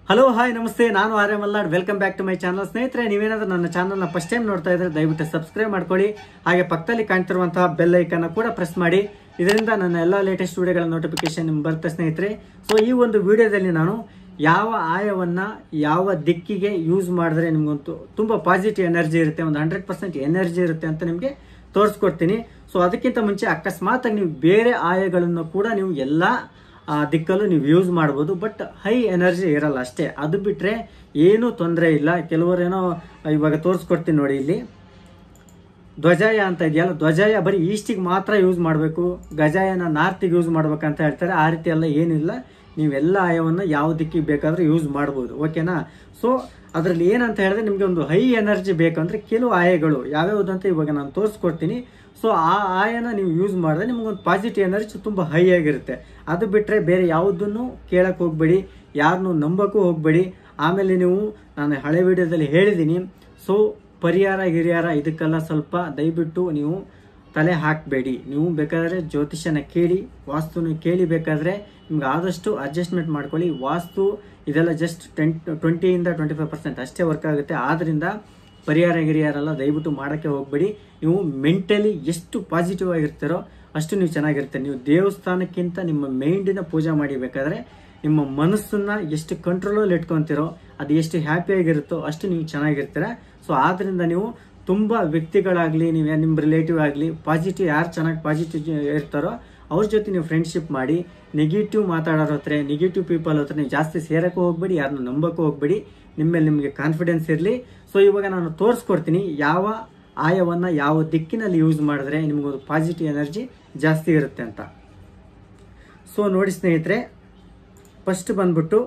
hello hi ನಮಸ್ತೆ ನಾನು Arya Malnad welcome back to my channel ಸ್ನೇಹಿತರೆ ನೀವೇನಾದ್ರೂ ನನ್ನ ಚಾನಲ್ನ ಫಸ್ಟ್ ಟೈಮ್ ನೋಡ್ತಾ ಇದ್ರೆ ದಯವಿಟ್ಟು ಸಬ್ಸ್ಕ್ರೈಬ್ ಮಾಡ್ಕೊಳ್ಳಿ ಹಾಗೆ ಪಕ್ಕದಲ್ಲಿ ಕಾಣ್ತಿರುವಂತಹ ಬೆಲ್ ಐಕನ್ನ ಕೂಡ ಪ್ರೆಸ್ ಮಾಡಿ ಇದರಿಂದ ನನ್ನ ಎಲ್ಲ ಲೇಟೆಸ್ಟ್ ವಿಡಿಯೋಗಳ ನೋಟಿಫಿಕೇಶನ್ ನಿಮ್ಗೆ ಬರುತ್ತೆ ಸ್ನೇಹಿತರೆ ಸೊ ಈ ಒಂದು ವಿಡಿಯೋದಲ್ಲಿ ನಾನು ಯಾವ ಆಯವನ್ನ ಯಾವ ದಿಕ್ಕಿಗೆ ಯೂಸ್ ಮಾಡಿದ್ರೆ ನಿಮ್ಗಂತೂ ತುಂಬಾ ಪಾಸಿಟಿವ್ ಎನರ್ಜಿ ಇರುತ್ತೆ ಒಂದು ಹಂಡ್ರೆಡ್ ಪರ್ಸೆಂಟ್ ಎನರ್ಜಿ ಇರುತ್ತೆ ಅಂತ ನಿಮಗೆ ತೋರಿಸ್ಕೊಡ್ತೀನಿ ಸೊ ಅದಕ್ಕಿಂತ ಮುಂಚೆ ಅಕಸ್ಮಾತ್ ನೀವು ಬೇರೆ ಆಯಗಳನ್ನು ಕೂಡ ನೀವು ಎಲ್ಲ ಆ ದಿಕ್ಕಲ್ಲೂ ನೀವು ಯೂಸ್ ಮಾಡ್ಬೋದು ಬಟ್ ಹೈ ಎನರ್ಜಿ ಇರಲ್ಲ ಅಷ್ಟೇ ಅದು ಬಿಟ್ರೆ ಏನೂ ತೊಂದರೆ ಇಲ್ಲ ಕೆಲವರೇನೋ ಇವಾಗ ತೋರಿಸ್ಕೊಡ್ತೀನಿ ನೋಡಿ ಇಲ್ಲಿ ಧ್ವಜಾಯ ಅಂತ ಇದೆಯಲ್ಲ ಧ್ವಜಾಯ ಬರೀ ಈಸ್ಟಿಗೆ ಮಾತ್ರ ಯೂಸ್ ಮಾಡಬೇಕು ಗಜಾಯನ ನಾರ್ತಿಗೆ ಯೂಸ್ ಮಾಡ್ಬೇಕಂತ ಹೇಳ್ತಾರೆ ಆ ರೀತಿ ಎಲ್ಲ ಏನಿಲ್ಲ ನೀವೆಲ್ಲ ಆಯವನ್ನು ಯಾವ ದಿಕ್ಕಿಗೆ ಬೇಕಾದರೂ ಯೂಸ್ ಮಾಡ್ಬೋದು ಓಕೆನಾ ಸೊ ಅದರಲ್ಲಿ ಏನಂತ ಹೇಳಿದ್ರೆ ನಿಮಗೆ ಒಂದು ಹೈ ಎನರ್ಜಿ ಬೇಕಂದ್ರೆ ಕೆಲವು ಆಯಗಳು ಯಾವ್ಯಾವ್ದು ಅಂತ ಇವಾಗ ನಾನು ತೋರಿಸ್ಕೊಡ್ತೀನಿ ಸೊ ಆ ಆಯನ ನೀವು ಯೂಸ್ ಮಾಡಿದ್ರೆ ನಿಮ್ಗೊಂದು ಪಾಸಿಟಿವ್ ಎನರ್ಜಿ ತುಂಬ ಹೈ ಆಗಿರುತ್ತೆ ಅದು ಬಿಟ್ಟರೆ ಬೇರೆ ಯಾವುದನ್ನು ಕೇಳಕ್ಕೆ ಹೋಗಬೇಡಿ ಯಾರನ್ನು ನಂಬಕ್ಕೂ ಹೋಗಬೇಡಿ ಆಮೇಲೆ ನೀವು ನಾನು ಹಳೆ ವಿಡಿಯೋದಲ್ಲಿ ಹೇಳಿದ್ದೀನಿ ಸೊ ಪರಿಹಾರ ಗಿರಿಹಾರ ಇದಕ್ಕೆಲ್ಲ ಸ್ವಲ್ಪ ದಯವಿಟ್ಟು ನೀವು ತಲೆ ಹಾಕಬೇಡಿ ನೀವು ಬೇಕಾದರೆ ಜ್ಯೋತಿಷ್ಯನ ಕೇಳಿ ವಾಸ್ತುನ ಕೇಳಿ ಬೇಕಾದರೆ ನಿಮ್ಗೆ ಆದಷ್ಟು ಅಡ್ಜಸ್ಟ್ಮೆಂಟ್ ಮಾಡ್ಕೊಳ್ಳಿ ವಾಸ್ತು ಇದೆಲ್ಲ ಜಸ್ಟ್ ಟೆನ್ ಟ್ವೆಂಟಿಯಿಂದ ಟ್ವೆಂಟಿ ಫೈವ್ ಪರ್ಸೆಂಟ್ ಅಷ್ಟೇ ವರ್ಕ್ ಆಗುತ್ತೆ ಆದ್ದರಿಂದ ಪರಿಹಾರ ಗಿರಿಹಾರೆಲ್ಲ ದಯವಿಟ್ಟು ಮಾಡೋಕ್ಕೆ ಹೋಗಬೇಡಿ ನೀವು ಮೆಂಟಲಿ ಎಷ್ಟು ಪಾಸಿಟಿವ್ ಆಗಿರ್ತೀರೋ ಅಷ್ಟು ನೀವು ಚೆನ್ನಾಗಿರ್ತೀರಿ ನೀವು ದೇವಸ್ಥಾನಕ್ಕಿಂತ ನಿಮ್ಮ ಮೈಂಡಿನ ಪೂಜೆ ಮಾಡಿಬೇಕಾದ್ರೆ ನಿಮ್ಮ ಮನಸ್ಸನ್ನ ಎಷ್ಟು ಕಂಟ್ರೋಲಲ್ಲಿ ಇಟ್ಕೊಂತೀರೋ ಅದು ಎಷ್ಟು ಹ್ಯಾಪಿಯಾಗಿರುತ್ತೋ ಅಷ್ಟು ನೀವು ಚೆನ್ನಾಗಿರ್ತೀರ ಸೊ ಆದ್ರಿಂದ ನೀವು ತುಂಬ ವ್ಯಕ್ತಿಗಳಾಗಲಿ ನೀವು ನಿಮ್ಮ ರಿಲೇಟಿವ್ ಆಗಲಿ ಪಾಸಿಟಿವ್ ಯಾರು ಚೆನ್ನಾಗಿ ಪಾಸಿಟಿವ್ ಇರ್ತಾರೋ ಅವ್ರ ಜೊತೆ ನೀವು ಫ್ರೆಂಡ್ಶಿಪ್ ಮಾಡಿ ನೆಗೆಟಿವ್ ಮಾತಾಡೋರ ಹತ್ರ ನೆಗೆಟಿವ್ ಪೀಪಲ್ ಹತ್ರ ನೀವು ಜಾಸ್ತಿ ಸೇರಕ್ಕೂ ಹೋಗ್ಬೇಡಿ ಯಾರನ್ನ ನಂಬಕ್ಕೂ ಹೋಗ್ಬೇಡಿ ನಿಮ್ಮ ಮೇಲೆ ನಿಮಗೆ ಕಾನ್ಫಿಡೆನ್ಸ್ ಇರಲಿ ಸೊ ಇವಾಗ ನಾನು ತೋರಿಸ್ಕೊಡ್ತೀನಿ ಯಾವ ಆಯವನ್ನು ಯಾವ ದಿಕ್ಕಿನಲ್ಲಿ ಯೂಸ್ ಮಾಡಿದ್ರೆ ನಿಮಗೊಂದು ಪಾಸಿಟಿವ್ ಎನರ್ಜಿ ಜಾಸ್ತಿ ಇರುತ್ತೆ ಅಂತ ಸೊ ನೋಡಿ ಸ್ನೇಹಿತರೆ ಫಸ್ಟ್ ಬಂದ್ಬಿಟ್ಟು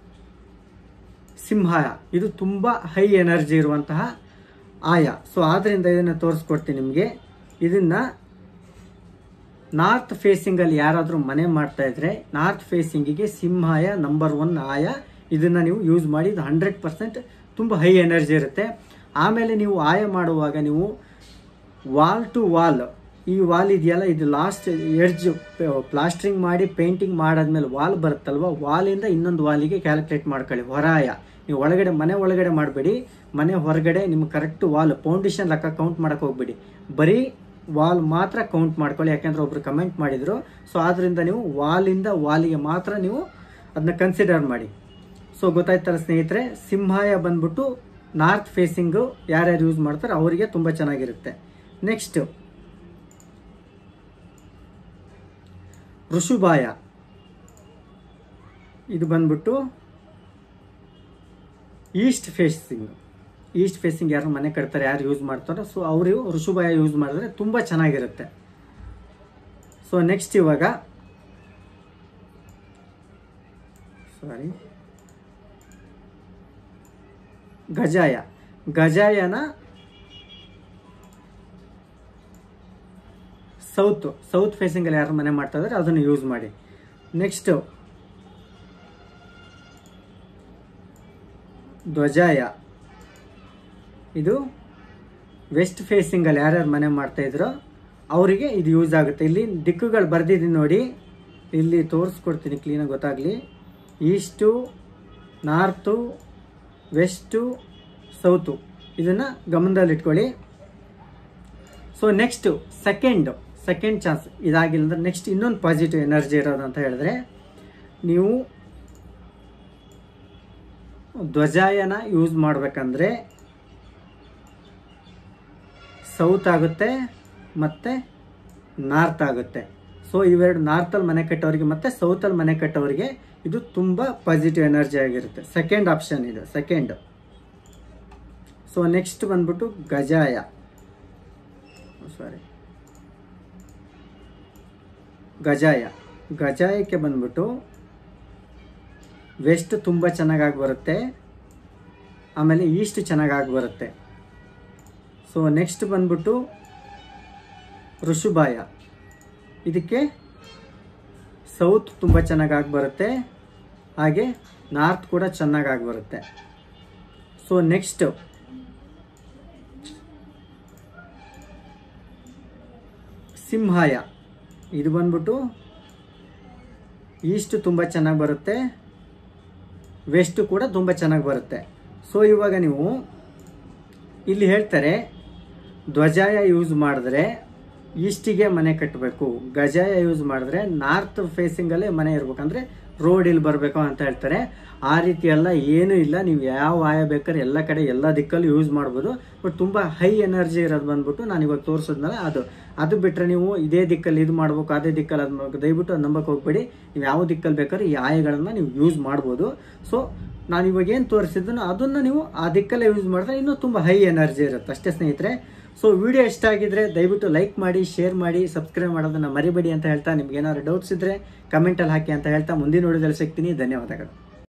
ಸಿಂಹಾಯ ಇದು ತುಂಬ ಹೈ ಎನರ್ಜಿ ಇರುವಂತಹ ಆಯ ಸೊ ಆದ್ದರಿಂದ ಇದನ್ನು ತೋರಿಸ್ಕೊಡ್ತೀನಿ ನಿಮಗೆ ಇದನ್ನ ನಾರ್ತ್ ಫೇಸಿಂಗಲ್ಲಿ ಯಾರಾದರೂ ಮನೆ ಮಾಡ್ತಾ ಇದ್ರೆ ನಾರ್ತ್ ಫೇಸಿಂಗಿಗೆ ಸಿಂಹಾಯ ನಂಬರ್ ಒನ್ ಆಯ ಇದನ್ನ ನೀವು ಯೂಸ್ ಮಾಡಿ ಇದು ಹಂಡ್ರೆಡ್ ಪರ್ಸೆಂಟ್ ತುಂಬ ಹೈ ಎನರ್ಜಿ ಇರುತ್ತೆ ಆಮೇಲೆ ನೀವು ಆಯ ಮಾಡುವಾಗ ನೀವು ವಾಲ್ ಟು ವಾಲ್ ಈ ವಾಲ್ ಇದೆಯಲ್ಲ ಇದು ಲಾಸ್ಟ್ ಎಡ್ಜ್ ಪ್ಲಾಸ್ಟ್ರಿಂಗ್ ಮಾಡಿ ಪೇಂಟಿಂಗ್ ಮಾಡಾದ್ಮೇಲೆ ವಾಲ್ ಬರುತ್ತಲ್ವ ವಾಲಿಂದ ಇನ್ನೊಂದು ವಾಲಿಗೆ ಕ್ಯಾಲ್ಕುಲೇಟ್ ಮಾಡ್ಕೊಳ್ಳಿ ಹೊರಾಯ ನೀವು ಒಳಗಡೆ ಮನೆ ಒಳಗಡೆ ಮಾಡಬೇಡಿ ಮನೆ ಹೊರಗಡೆ ನಿಮ್ಗೆ ಕರೆಕ್ಟ್ ವಾಲ್ ಫೌಂಡೇಶನ್ ಲೆಕ್ಕ ಕೌಂಟ್ ಮಾಡಕ್ಕೆ ಹೋಗ್ಬೇಡಿ ಬರೀ ವಾಲ್ ಮಾತ್ರ ಕೌಂಟ್ ಮಾಡ್ಕೊಳ್ಳಿ ಯಾಕೆಂದ್ರೆ ಒಬ್ರು ಕಮೆಂಟ್ ಮಾಡಿದ್ರು ಸೊ ಆದ್ರಿಂದ ನೀವು ವಾಲಿಂದ ವಾಲಿಗೆ ಮಾತ್ರ ನೀವು ಅದನ್ನ ಕನ್ಸಿಡರ್ ಮಾಡಿ ಸೊ ಗೊತ್ತಾಯ್ತಲ್ಲ ಸ್ನೇಹಿತರೆ ಸಿಂಹಾಯ ಬಂದ್ಬಿಟ್ಟು ನಾರ್ತ್ ಫೇಸಿಂಗು ಯಾರ್ಯಾರು ಯೂಸ್ ಮಾಡ್ತಾರೆ ಅವರಿಗೆ ತುಂಬ ಚೆನ್ನಾಗಿರುತ್ತೆ ನೆಕ್ಸ್ಟ್ ಋಷುಭಾಯ ಇದು ಬಂದ್ಬಿಟ್ಟು ಈಸ್ಟ್ ಫೇಸಿಂಗ್ ಈಸ್ಟ್ ಫೇಸಿಂಗ್ ಯಾರು ಮನೆ ಕಟ್ತಾರೆ ಯಾರು ಯೂಸ್ ಮಾಡ್ತಾರೋ ಸೊ ಅವರು ಋಷುಭಾಯ ಯೂಸ್ ಮಾಡಿದ್ರೆ ತುಂಬ ಚೆನ್ನಾಗಿರುತ್ತೆ ಸೊ ನೆಕ್ಸ್ಟ್ ಇವಾಗ ಸಾರಿ ಗಜಾಯ ಗಜಾಯನ ಸೌತ್ ಸೌತ್ ಫೇಸಿಂಗಲ್ಲಿ ಯಾರು ಮನೆ ಮಾಡ್ತಾ ಇದ್ದಾರೆ ಅದನ್ನು ಯೂಸ್ ಮಾಡಿ ನೆಕ್ಸ್ಟ್ ಧ್ವಜಾಯ ಇದು ವೆಸ್ಟ್ ಫೇಸಿಂಗಲ್ಲಿ ಯಾರ್ಯಾರು ಮನೆ ಮಾಡ್ತಾ ಇದ್ರೋ ಅವರಿಗೆ ಇದು ಯೂಸ್ ಆಗುತ್ತೆ ಇಲ್ಲಿ ದಿಕ್ಕುಗಳು ಬರ್ದಿದ್ದೀನಿ ನೋಡಿ ಇಲ್ಲಿ ತೋರಿಸ್ಕೊಡ್ತೀನಿ ಕ್ಲೀನಾಗಿ ಗೊತ್ತಾಗಲಿ ಈಸ್ಟು ನಾರ್ತು ವೆಸ್ಟು ಸೌತು ಇದನ್ನು ಗಮನದಲ್ಲಿಟ್ಕೊಳ್ಳಿ so next second second chance ಇದಾಗಿಲ್ಲ ಅಂದ್ರೆ ನೆಕ್ಸ್ಟ್ ಇನ್ನೊಂದು ಪಾಸಿಟಿವ್ ಎನರ್ಜಿ ಇರೋದು ಅಂತ ಹೇಳಿದ್ರೆ ನೀವು ಧ್ವಜಾಯನ ಯೂಸ್ ಮಾಡಬೇಕಂದ್ರೆ ಸೌತ್ ಆಗುತ್ತೆ ಮತ್ತು ನಾರ್ತ್ ಆಗುತ್ತೆ ಸೊ ಇವೆರಡು ನಾರ್ತಲ್ಲಿ ಮನೆ ಕಟ್ಟೋರಿಗೆ ಮತ್ತು ಸೌತಲ್ಲಿ ಮನೆ ಕಟ್ಟೋರಿಗೆ ಇದು ತುಂಬ ಪಾಸಿಟಿವ್ ಎನರ್ಜಿ ಆಗಿರುತ್ತೆ ಸೆಕೆಂಡ್ ಆಪ್ಷನ್ ಇದು ಸೆಕೆಂಡ್ ಸೊ ನೆಕ್ಸ್ಟ್ ಬಂದ್ಬಿಟ್ಟು ಗಜಾಯ ಸಾರಿ ಗಜಾಯ ಗಜಾಯಕ್ಕೆ ಬಂದ್ಬಿಟ್ಟು ವೆಸ್ಟ್ ತುಂಬ ಚೆನ್ನಾಗಾಗಿ ಬರುತ್ತೆ ಆಮೇಲೆ ಈಸ್ಟ್ ಚೆನ್ನಾಗಾಗಿ ಬರುತ್ತೆ ಸೊ ನೆಕ್ಸ್ಟ್ ಬಂದ್ಬಿಟ್ಟು ಋಷುಭಾಯ ಇದಕ್ಕೆ ಸೌತ್ ತುಂಬ ಚೆನ್ನಾಗಾಗಿ ಬರುತ್ತೆ ಹಾಗೆ ನಾರ್ತ್ ಕೂಡ ಚೆನ್ನಾಗಾಗಿ ಬರುತ್ತೆ ಸೊ ನೆಕ್ಸ್ಟ್ ಸಿಂಹಾಯ ಇದು ಬಂದ್ಬಿಟ್ಟು ಈಸ್ಟ್ ತುಂಬ ಚೆನ್ನಾಗಿ ಬರುತ್ತೆ ವೆಸ್ಟ್ ಕೂಡ ತುಂಬ ಚೆನ್ನಾಗಿ ಬರುತ್ತೆ ಸೊ ಇವಾಗ ನೀವು ಇಲ್ಲಿ ಹೇಳ್ತಾರೆ ಧ್ವಜಾಯ ಯೂಸ್ ಮಾಡಿದ್ರೆ ಈಸ್ಟಿಗೆ ಮನೆ ಕಟ್ಟಬೇಕು ಗಜಾಯ ಯೂಸ್ ಮಾಡಿದ್ರೆ ನಾರ್ತ್ ಫೇಸಿಂಗಲ್ಲೇ ಮನೆ ಇರ್ಬೇಕಂದ್ರೆ ರೋಡ್ ಇಲ್ಲಿ ಬರಬೇಕು ಅಂತ ಹೇಳ್ತಾರೆ ಆ ರೀತಿ ಎಲ್ಲ ಏನೂ ಇಲ್ಲ ನೀವು ಯಾವ ಆಯ ಬೇಕಾದ್ರೆ ಎಲ್ಲ ಕಡೆ ಎಲ್ಲ ದಿಕ್ಕಲ್ಲೂ ಯೂಸ್ ಮಾಡ್ಬೋದು ಬಟ್ ತುಂಬ ಹೈ ಎನರ್ಜಿ ಇರೋದು ಬಂದ್ಬಿಟ್ಟು ನಾನು ಇವಾಗ ತೋರಿಸಿದ್ನಲ್ಲ ಅದು ಅದು ಬಿಟ್ಟರೆ ನೀವು ಇದೇ ದಿಕ್ಕಲ್ಲಿ ಇದು ಮಾಡ್ಬೇಕು ಅದೇ ದಿಕ್ಕಲ್ಲಿ ಅದು ಮಾಡ್ಬೇಕು ದಯವಿಟ್ಟು ಅದು ನಂಬಕ್ಕೆ ಹೋಗ್ಬೇಡಿ ನೀವು ಯಾವ ದಿಕ್ಕಲ್ಲಿ ಬೇಕಾದ್ರೆ ಈ ಆಯಗಳನ್ನು ನೀವು ಯೂಸ್ ಮಾಡ್ಬೋದು ಸೊ ನಾನು ಇವಾಗ ಏನು ತೋರಿಸಿದ್ದನೋ ಅದನ್ನು ನೀವು ಆ ದಿಕ್ಕಲ್ಲೇ ಯೂಸ್ ಮಾಡಿದ್ರೆ ಇನ್ನೂ ತುಂಬ ಹೈ ಎನರ್ಜಿ ಇರುತ್ತೆ ಅಷ್ಟೇ ಸ್ನೇಹಿತರೆ ಸೊ ವಿಡಿಯೋ ಇಷ್ಟ ಆಗಿದ್ರೆ ದಯವಿಟ್ಟು ಲೈಕ್ ಮಾಡಿ ಶೇರ್ ಮಾಡಿ ಸಬ್ಸ್ಕ್ರೈಬ್ ಮಾಡೋದನ್ನ ಮರಿಬೇಡಿ ಅಂತ ಹೇಳ್ತಾ ನಿಮ್ಗೆ ಏನಾದ್ರು ಡೌಟ್ಸ್ ಇದ್ರೆ ಕಮೆಂಟಲ್ಲಿ ಹಾಕಿ ಅಂತ ಹೇಳ್ತಾ ಮುಂದಿನ ವಿಡಿಯೋದಲ್ಲಿ ಸಿಗ್ತೀನಿ ಧನ್ಯವಾದಗಳು